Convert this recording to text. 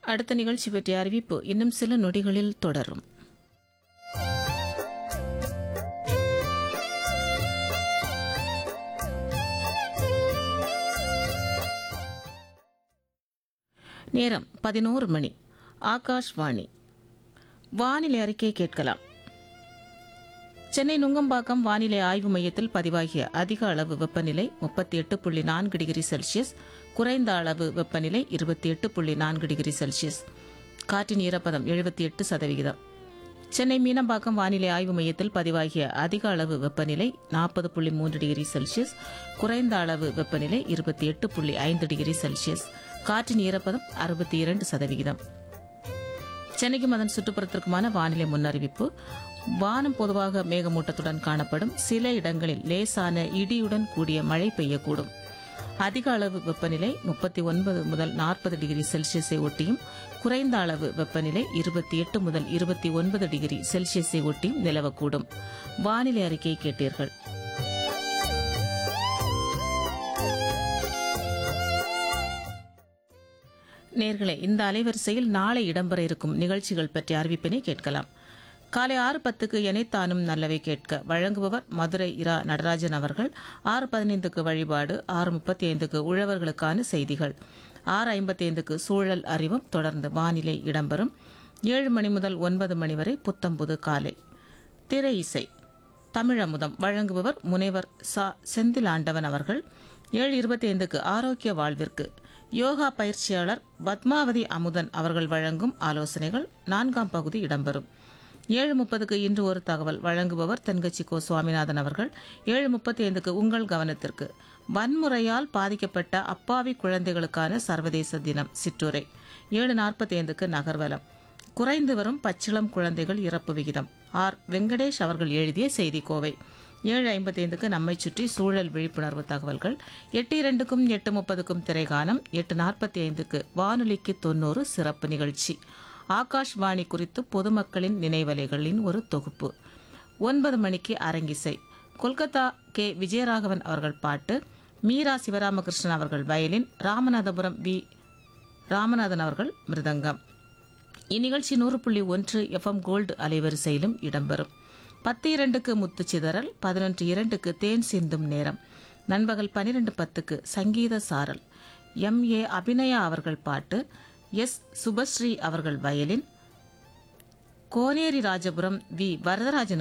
அடுத்த நிகழ்ச்சி பற்றிய அறிவிப்பு இன்னும் சில நொடிகளில் தொடரும் நேரம் பதினோரு மணி ஆகாஷ்வாணி வானிலை அறிக்கை கேட்கலாம் சென்னை நுங்கம்பாக்கம் வானிலை ஆய்வு மையத்தில் பதிவாகிய அதிக அளவு வெப்பநிலை முப்பத்தி எட்டு புள்ளி நான்கு டிகிரி செல்சியஸ் குறைந்த அளவு வெப்பநிலை இருபத்தி எட்டு புள்ளி நான்கு டிகிரி செல்சியஸ் காற்றின் ஈரப்பதம் எழுபத்தி எட்டு சதவிகிதம் சென்னை மீனம்பாக்கம் வானிலை ஆய்வு மையத்தில் பதிவாகிய அதிக அளவு வெப்பநிலை நாற்பது புள்ளி மூன்று டிகிரி செல்சியஸ் குறைந்த அளவு வெப்பநிலை இருபத்தி எட்டு புள்ளி ஐந்து டிகிரி செல்சியஸ் காற்றின் ஈரப்பதம் அறுபத்தி இரண்டு சதவிகிதம் சென்னைக்கும் அதன் சுற்றுப்புறத்திற்குமான வானிலை முன்னறிவிப்பு வானம் பொதுவாக மேகமூட்டத்துடன் காணப்படும் சில இடங்களில் லேசான இடியுடன் கூடிய மழை பெய்யக்கூடும் அதிக அளவு வெப்பநிலை முப்பத்தி ஒன்பது முதல் நாற்பது டிகிரி செல்சியஸை ஒட்டியும் குறைந்த அளவு வெப்பநிலை இருபத்தி எட்டு முதல் இருபத்தி ஒன்பது டிகிரி செல்சியஸை ஒட்டியும் நிலவக்கூடும் வானிலை அறிக்கை கேட்டீர்கள் நேர்களே இந்த அலைவரிசையில் நாளை இடம்பெற இருக்கும் நிகழ்ச்சிகள் பற்றிய அறிவிப்பினை கேட்கலாம் காலை ஆறு பத்துக்கு எனைத்தானும் நல்லவை கேட்க வழங்குபவர் மதுரை இரா நடராஜன் அவர்கள் ஆறு பதினைந்துக்கு வழிபாடு ஆறு முப்பத்தி ஐந்துக்கு உழவர்களுக்கான செய்திகள் ஆறு ஐம்பத்தி ஐந்துக்கு சூழல் அறிவும் தொடர்ந்து வானிலை இடம்பெறும் ஏழு மணி முதல் ஒன்பது மணி வரை புத்தம்புது காலை திரை இசை தமிழமுதம் வழங்குபவர் முனைவர் சா செந்திலாண்டவன் அவர்கள் ஏழு இருபத்தி ஐந்துக்கு ஆரோக்கிய வாழ்விற்கு யோகா பயிற்சியாளர் பத்மாவதி அமுதன் அவர்கள் வழங்கும் ஆலோசனைகள் நான்காம் பகுதி இடம்பெறும் ஏழு முப்பதுக்கு இன்று ஒரு தகவல் வழங்குபவர் தென்கட்சி கோ சுவாமிநாதன் அவர்கள் ஏழு முப்பத்தி ஐந்துக்கு உங்கள் கவனத்திற்கு வன்முறையால் பாதிக்கப்பட்ட அப்பாவி குழந்தைகளுக்கான சர்வதேச தினம் சிற்றுரை ஏழு நாற்பத்தி ஐந்துக்கு நகர்வலம் குறைந்து வரும் பச்சிளம் குழந்தைகள் இறப்பு விகிதம் ஆர் வெங்கடேஷ் அவர்கள் எழுதிய செய்தி கோவை ஏழு ஐம்பத்தைந்துக்கு நம்மை சுற்றி சூழல் விழிப்புணர்வு தகவல்கள் எட்டு இரண்டுக்கும் எட்டு முப்பதுக்கும் திரைகானம் எட்டு நாற்பத்தி ஐந்துக்கு வானொலிக்கு தொண்ணூறு சிறப்பு நிகழ்ச்சி ஆகாஷ்வாணி குறித்து பொதுமக்களின் நினைவலைகளின் ஒரு தொகுப்பு ஒன்பது மணிக்கு அரங்கிசை கொல்கத்தா கே விஜயராகவன் அவர்கள் பாட்டு மீரா சிவராமகிருஷ்ணன் அவர்கள் வயலின் ராமநாதபுரம் வி ராமநாதன் அவர்கள் மிருதங்கம் இந்நிகழ்ச்சி நூறு புள்ளி ஒன்று எஃப்எம் கோல்டு அலைவரிசையிலும் இடம்பெறும் பத்து இரண்டுக்கு முத்துச்சிதறல் பதினொன்று இரண்டுக்கு தேன் சிந்தும் நேரம் நண்பகல் பனிரெண்டு பத்துக்கு சங்கீத சாரல் எம் ஏ அபிநயா அவர்கள் பாட்டு எஸ் சுபஸ்ரீ அவர்கள் வயலின் கோனேரி ராஜபுரம் வி வரதராஜன்